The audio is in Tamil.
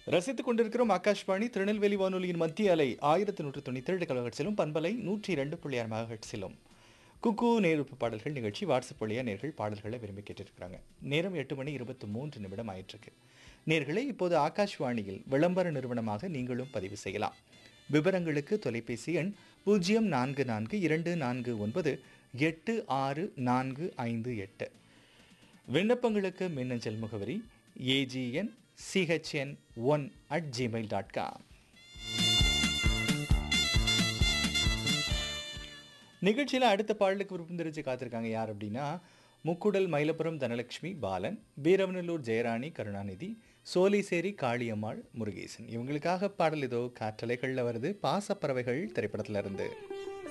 ரசித்துக் கொண்டிருக்கிறோம் ஆகாஷ்வாணி திருநெல்வேலி வானொலியின் மத்திய அலை ஆயிரத்தி நூற்று தொண்ணூத்தி ஏழு கலகட்சிலும் பண்பலை நூற்றி இரண்டு புள்ளி ஆறு மெகாஹெட்ஸிலும் குக்கு நேருப்பு பாடல்கள் நிகழ்ச்சி வாட்ஸ்அப் வழியா நேர்கள் பாடல்களை விரும்பி கேட்டிருக்கிறாங்க நேரம் எட்டு மணி இருபத்தி மூன்று நிமிடம் ஆயிட்டிருக்கு நேர்களை இப்போது ஆகாஷ்வாணியில் விளம்பர நிறுவனமாக நீங்களும் பதிவு செய்யலாம் விவரங்களுக்கு தொலைபேசி எண் பூஜ்ஜியம் நான்கு நான்கு இரண்டு நான்கு ஒன்பது எட்டு ஆறு நான்கு ஐந்து எட்டு விண்ணப்பங்களுக்கு மின்னஞ்சல் முகவரி AGN CHN one at Gmail dot com நிகழ்ச்சியில் அடுத்த பாடலுக்கு விருப்பம் தெரிஞ்சு காத்திருக்காங்க யார் அப்படின்னா முக்குடல் மயிலப்புரம் தனலட்சுமி பாலன் வீரவநல்லூர் ஜெயராணி கருணாநிதி சோலைசேரி காளியம்மாள் முருகேசன் இவங்களுக்காக பாடல் ஏதோ காற்றலைகளில் வருது பாசப்பறவைகள் திரைப்படத்துல இருந்து